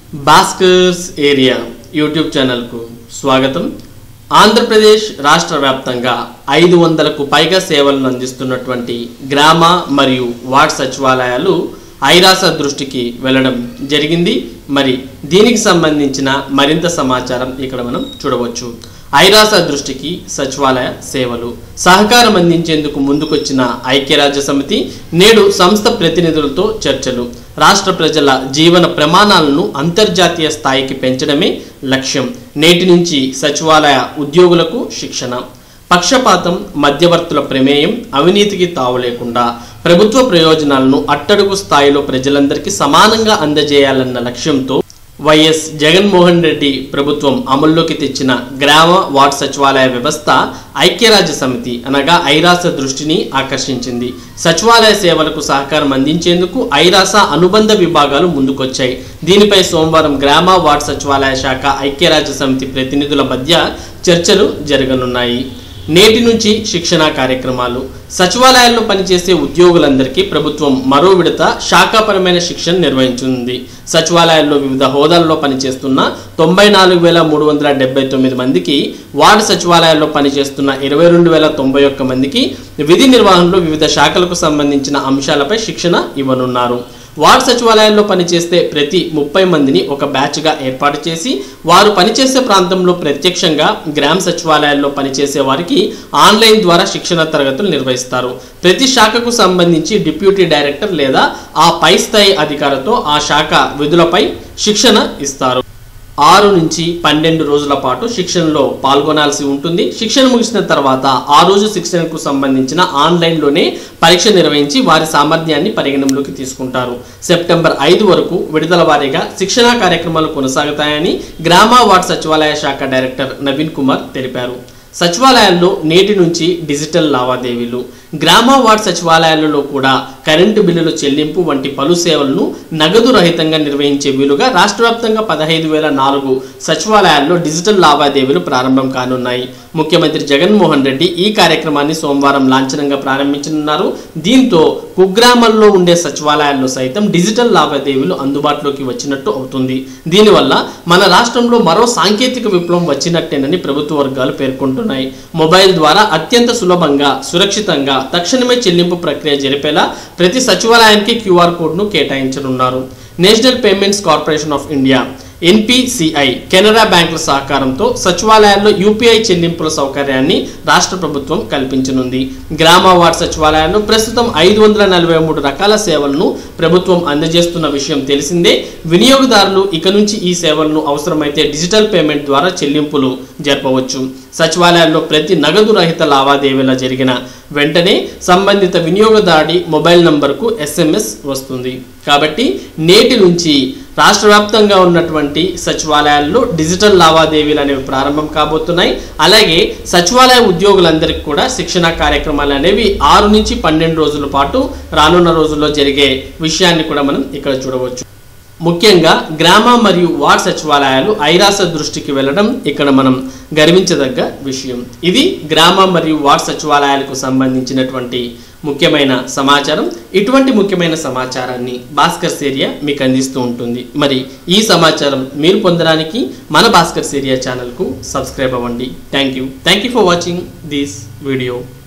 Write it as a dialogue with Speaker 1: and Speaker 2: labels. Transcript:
Speaker 1: Bhaskar's area YouTube ఛానల్కు స్వాగతం ఆంధ్రప్రదేశ్ రాష్ట్ర వ్యాప్తంగా ఐదు వందలకు పైగా సేవలను అందిస్తున్నటువంటి గ్రామ మరియు వార్డ్ సచివాలయాలు ఐరాస దృష్టికి వెళ్ళడం జరిగింది మరి దీనికి సంబంధించిన మరింత సమాచారం ఇక్కడ మనం చూడవచ్చు ఐరాస దృష్టికి సచివాలయ సేవలు సహకారం అందించేందుకు ముందుకొచ్చిన ఐక్యరాజ్య సమితి నేడు సంస్థ ప్రతినిధులతో చర్చలు రాష్ట్ర ప్రజల జీవన ప్రమాణాలను అంతర్జాతీయ స్థాయికి పెంచడమే లక్ష్యం నేటి నుంచి సచివాలయ ఉద్యోగులకు శిక్షణ పక్షపాతం మధ్యవర్తుల ప్రమేయం అవినీతికి తావు లేకుండా ప్రభుత్వ ప్రయోజనాలను అట్టడుగు స్థాయిలో ప్రజలందరికీ సమానంగా అందజేయాలన్న లక్ష్యంతో వైఎస్ జగన్మోహన్ రెడ్డి ప్రభుత్వం అమల్లోకి తెచ్చిన గ్రామ వార్డ్ సచివాలయ వ్యవస్థ ఐక్యరాజ్య సమితి అనగా ఐరాస దృష్టిని ఆకర్షించింది సచివాలయ సేవలకు సహకారం అందించేందుకు ఐరాస అనుబంధ విభాగాలు ముందుకొచ్చాయి దీనిపై సోమవారం గ్రామ వార్డ్ సచివాలయ శాఖ ఐక్యరాజ్య సమితి ప్రతినిధుల మధ్య చర్చలు జరగనున్నాయి నేటి నుంచి శిక్షణా కార్యక్రమాలు సచివాలయాల్లో పనిచేసే ఉద్యోగులందరికీ ప్రభుత్వం మరో విడత శాఖాపరమైన శిక్షణ నిర్వహించనుంది సచివాలయాల్లో వివిధ హోదాల్లో పనిచేస్తున్న తొంభై నాలుగు వేల మూడు వందల డెబ్బై తొమ్మిది మందికి వార్డు సచివాలయాల్లో పనిచేస్తున్న ఇరవై రెండు వేల తొంభై ఒక్క మందికి విధి నిర్వహణలో వివిధ శాఖలకు సంబంధించిన అంశాలపై శిక్షణ ఇవ్వనున్నారు వార్డ్ సచివాలయాల్లో పనిచేస్తే ప్రతి ముప్పై మందిని ఒక బ్యాచ్గా ఏర్పాటు చేసి వారు పనిచేసే ప్రాంతంలో ప్రత్యక్షంగా గ్రామ సచివాలయాల్లో పనిచేసే వారికి ఆన్లైన్ ద్వారా శిక్షణ తరగతులు నిర్వహిస్తారు ప్రతి శాఖకు సంబంధించి డిప్యూటీ డైరెక్టర్ లేదా ఆ పై స్థాయి అధికారితో ఆ శాఖ విధులపై శిక్షణ ఇస్తారు ఆరు నుంచి పన్నెండు రోజుల పాటు శిక్షణలో పాల్గొనాల్సి ఉంటుంది శిక్షణ ముగిసిన తర్వాత ఆ రోజు శిక్షణకు సంబంధించిన ఆన్లైన్లోనే పరీక్ష నిర్వహించి వారి సామర్థ్యాన్ని పరిగణనలోకి తీసుకుంటారు సెప్టెంబర్ ఐదు వరకు విడుదల వారీగా శిక్షణా కార్యక్రమాలు కొనసాగుతాయని గ్రామ వార్డ్ సచివాలయ శాఖ డైరెక్టర్ నవీన్ కుమార్ తెలిపారు సచివాలయాల్లో నేటి నుంచి డిజిటల్ లావాదేవీలు గ్రామ వార్డ్ సచివాలయాలలో కూడా కరెంటు బిల్లుల చెల్లింపు వంటి పలు సేవలను నగదు రహితంగా నిర్వహించే వీలుగా రాష్ట్ర వ్యాప్తంగా పదహైదు వేల నాలుగు సచివాలయాల్లో డిజిటల్ లావాదేవీలు ప్రారంభం కానున్నాయి ముఖ్యమంత్రి జగన్మోహన్ రెడ్డి ఈ కార్యక్రమాన్ని సోమవారం లాంఛనంగా ప్రారంభించనున్నారు దీంతో కుగ్రామాల్లో ఉండే సచివాలయాల్లో సైతం డిజిటల్ లావాదేవీలు అందుబాటులోకి వచ్చినట్టు అవుతుంది దీనివల్ల మన రాష్ట్రంలో మరో సాంకేతిక విప్లవం వచ్చినట్టేనని ప్రభుత్వ వర్గాలు పేర్కొంటున్నాయి మొబైల్ ద్వారా అత్యంత సులభంగా సురక్షితంగా తక్షణమే చెల్లింపు ప్రక్రియ జరిపేలా ప్రతి సచివాలయానికి క్యూఆర్ కోడ్ను కేటాయించనున్నారు National Payments Corporation of India NPCI Canara బ్యాంకుల సహకారంతో సచివాలయాల్లో యూపీఐ చెల్లింపుల సౌకర్యాన్ని రాష్ట్ర ప్రభుత్వం కల్పించనుంది గ్రామ వార్డ్ సచివాలయాల్లో ప్రస్తుతం ఐదు వందల నలభై మూడు రకాల సేవలను ప్రభుత్వం అందజేస్తున్న విషయం తెలిసిందే వినియోగదారులు ఇక నుంచి ఈ సేవలను అవసరమైతే డిజిటల్ పేమెంట్ ద్వారా చెల్లింపులు జరపవచ్చు సచివాలయాల్లో ప్రతి నగదు రహిత లావాదేవీల జరిగిన వెంటనే సంబంధిత వినియోగదారి మొబైల్ నంబర్కు ఎస్ఎంఎస్ వస్తుంది కాబట్టి నేటి నుంచి రాష్ట్ర వ్యాప్తంగా ఉన్నటువంటి సచివాలయాల్లో డిజిటల్ లావాదేవీలు అనేవి ప్రారంభం కాబోతున్నాయి అలాగే సచివాలయ ఉద్యోగులందరికీ కూడా శిక్షణ కార్యక్రమాలు అనేవి ఆరు నుంచి పన్నెండు రోజుల పాటు రానున్న రోజుల్లో జరిగే విషయాన్ని కూడా మనం ఇక్కడ చూడవచ్చు ముఖ్యంగా గ్రామ మరియు వార్డ్ సచివాలయాలు ఐరాస దృష్టికి వెళ్ళడం ఇక్కడ మనం గర్వించదగ్గ విషయం ఇది గ్రామ మరియు వార్డ్ సచివాలయాలకు సంబంధించినటువంటి ముఖ్యమైన సమాచారం ఇటువంటి ముఖ్యమైన సమాచారాన్ని భాస్కర్ ఏరియా మీకు అందిస్తూ ఉంటుంది మరి ఈ సమాచారం మీరు పొందడానికి మన భాస్కర్ ఏరియా ఛానల్కు సబ్స్క్రైబ్ అవ్వండి thank you thank you for watching this video